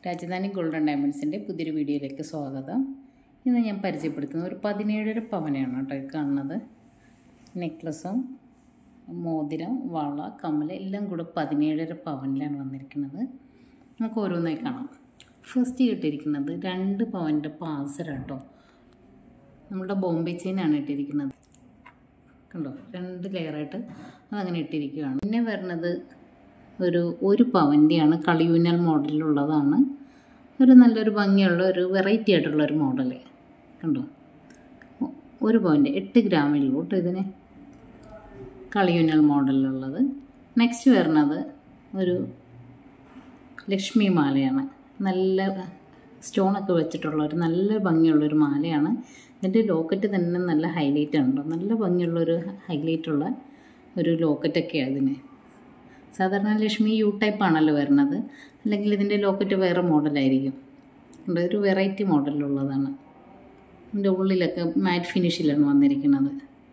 Rajdhani golden ഡയമണ്ട്സിൻ്റെ പുതിയൊരു വീഡിയോയിലേക്ക് സ്വാഗതം ഇന്ന് ഞാൻ പരിചയപ്പെടുത്തുന്നത് ഒരു പതിനേഴര പവനാണ് കേട്ടോ ഈ കാണുന്നത് നെക്ലസും മോതിരം വള കമ്മൽ എല്ലാം കൂടെ പതിനേഴര പവനിലാണ് വന്നിരിക്കുന്നത് നമുക്ക് ഓരോന്നായി കാണാം ഫസ്റ്റ് കിട്ടിയിരിക്കുന്നത് രണ്ട് പവൻ്റെ പാസര കേട്ടോ നമ്മുടെ ബോംബെ ചെയിനാണ് ഇട്ടിരിക്കുന്നത് കണ്ടോ രണ്ട് ലെയറായിട്ട് അതങ്ങനെ ഇട്ടിരിക്കുകയാണ് പിന്നെ വരുന്നത് ഒരു ഒരു പവൻ്റെയാണ് കളിയൂഞ്ഞൽ മോഡലിലുള്ളതാണ് ഒരു നല്ലൊരു ഭംഗിയുള്ള ഒരു വെറൈറ്റി ആയിട്ടുള്ള ഒരു മോഡൽ കണ്ടോ ഒരു പവൻ്റെ എട്ട് ഗ്രാമിലുള്ളൂ കേട്ടോ ഇതിന് കളിയൂഞ്ഞൽ മോഡലിലുള്ളത് നെക്സ്റ്റ് വരുന്നത് ഒരു ലക്ഷ്മി മാലയാണ് നല്ല സ്റ്റോണൊക്കെ വെച്ചിട്ടുള്ള ഒരു നല്ല ഭംഗിയുള്ളൊരു മാലയാണ് ഇതിൻ്റെ ലോക്കറ്റ് തന്നെ നല്ല ഹൈലൈറ്റ് ഉണ്ടോ നല്ല ഭംഗിയുള്ളൊരു ഹൈലൈറ്റുള്ള ഒരു ലോക്കറ്റൊക്കെയാണ് ഇതിന് സാധാരണ ലക്ഷ്മി യു ടൈപ്പ് ആണല്ലോ വരുന്നത് അല്ലെങ്കിൽ ഇതിൻ്റെ ലോക്കറ്റ് വേറെ മോഡലായിരിക്കും ഒരു വെറൈറ്റി മോഡലിലുള്ളതാണ് ഇതിൻ്റെ ഉള്ളിലൊക്കെ മാറ്റ് ഫിനിഷിലാണ് വന്നിരിക്കുന്നത്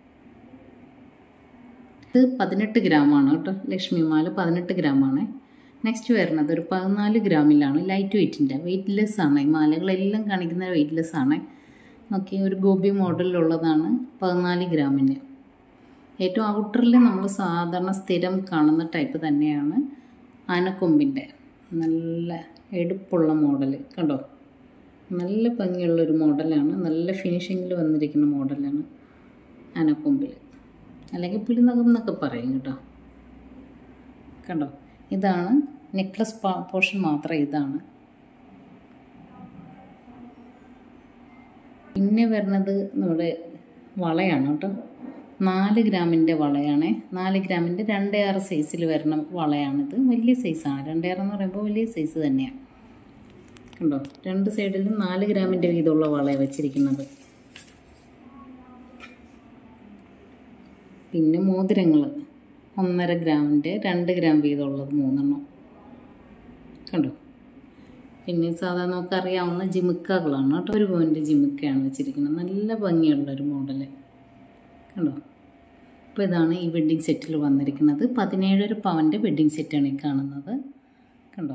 ഇത് പതിനെട്ട് ഗ്രാമാണ് കേട്ടോ ലക്ഷ്മി മാല പതിനെട്ട് ഗ്രാമാണ് നെക്സ്റ്റ് വരുന്നത് ഒരു പതിനാല് ഗ്രാമിലാണ് ലൈറ്റ് വെയ്റ്റിൻ്റെ വെയ്റ്റ്ലെസ് ആണ് ഈ മാലകളെല്ലാം കാണിക്കുന്ന വെയ്റ്റ്ലെസ് ആണ് നോക്കി ഒരു ഗോപി മോഡലിലുള്ളതാണ് പതിനാല് ഗ്രാമിന് ഏറ്റവും ഔട്ടറിൽ നമ്മൾ സാധാരണ സ്ഥിരം കാണുന്ന ടൈപ്പ് തന്നെയാണ് ആനക്കൊമ്പിൻ്റെ നല്ല എടുപ്പുള്ള മോഡൽ കണ്ടോ നല്ല ഭംഗിയുള്ളൊരു മോഡലാണ് നല്ല ഫിനിഷിങ്ങിൽ വന്നിരിക്കുന്ന മോഡലാണ് ആനക്കൊമ്പിൽ അല്ലെങ്കിൽ പുലിനകം എന്നൊക്കെ പറയും കേട്ടോ കണ്ടോ ഇതാണ് നെക്ലസ് പോർഷൻ മാത്രം ഇതാണ് പിന്നെ വരുന്നത് നമ്മുടെ വളയാണ് കേട്ടോ നാല് ഗ്രാമിൻ്റെ വളയാണ് നാല് ഗ്രാമിൻ്റെ രണ്ട് ആറ് സൈസിൽ വരുന്ന വളയാണിത് വലിയ സൈസാണ് രണ്ടേറെ എന്ന് പറയുമ്പോൾ വലിയ സൈസ് തന്നെയാണ് കണ്ടോ രണ്ട് സൈഡിലും നാല് ഗ്രാമിൻ്റെ വീതമുള്ള വളയാണ് വെച്ചിരിക്കുന്നത് പിന്നെ മോതിരങ്ങൾ ഒന്നര ഗ്രാമിൻ്റെ രണ്ട് ഗ്രാം വീതമുള്ളത് മൂന്നെണ്ണം കണ്ടോ പിന്നെ സാധാരണ നമുക്കറിയാവുന്ന ജിമിക്കകളാണ് കേട്ടോ ഒരു പോയിൻ്റ് ജിമിക്കയാണ് വെച്ചിരിക്കുന്നത് നല്ല ഭംഗിയുള്ളൊരു മോഡൽ കണ്ടോ അപ്പോൾ ഇതാണ് ഈ വെഡ്ഡിങ് സെറ്റിൽ വന്നിരിക്കുന്നത് പതിനേഴര പവൻ്റെ വെഡ്ഡിങ് സെറ്റാണ് ഈ കാണുന്നത് കണ്ടോ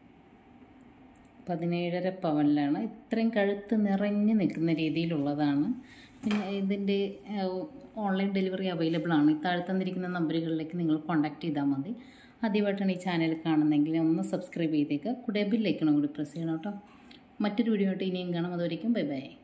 പതിനേഴര പവനിലാണ് ഇത്രയും കഴുത്ത് നിറഞ്ഞ് നിൽക്കുന്ന രീതിയിലുള്ളതാണ് പിന്നെ ഇതിൻ്റെ ഓൺലൈൻ ഡെലിവറി അവൈലബിൾ ആണ് ഈ താഴെ തന്നിരിക്കുന്ന നമ്പറുകളിലേക്ക് നിങ്ങൾ കോൺടാക്ട് ചെയ്താൽ മതി ആദ്യമായിട്ടാണ് ഈ ചാനൽ കാണുന്നതെങ്കിൽ ഒന്ന് സബ്സ്ക്രൈബ് ചെയ്തേക്കുക കൂടെ ബില്ലേക്കണം കൂടി പ്രസ് ചെയ്യണം കേട്ടോ മറ്റൊരു വീഡിയോ ആയിട്ട് ഇനിയും കാണാം അതുവരെയും ബൈ ബൈ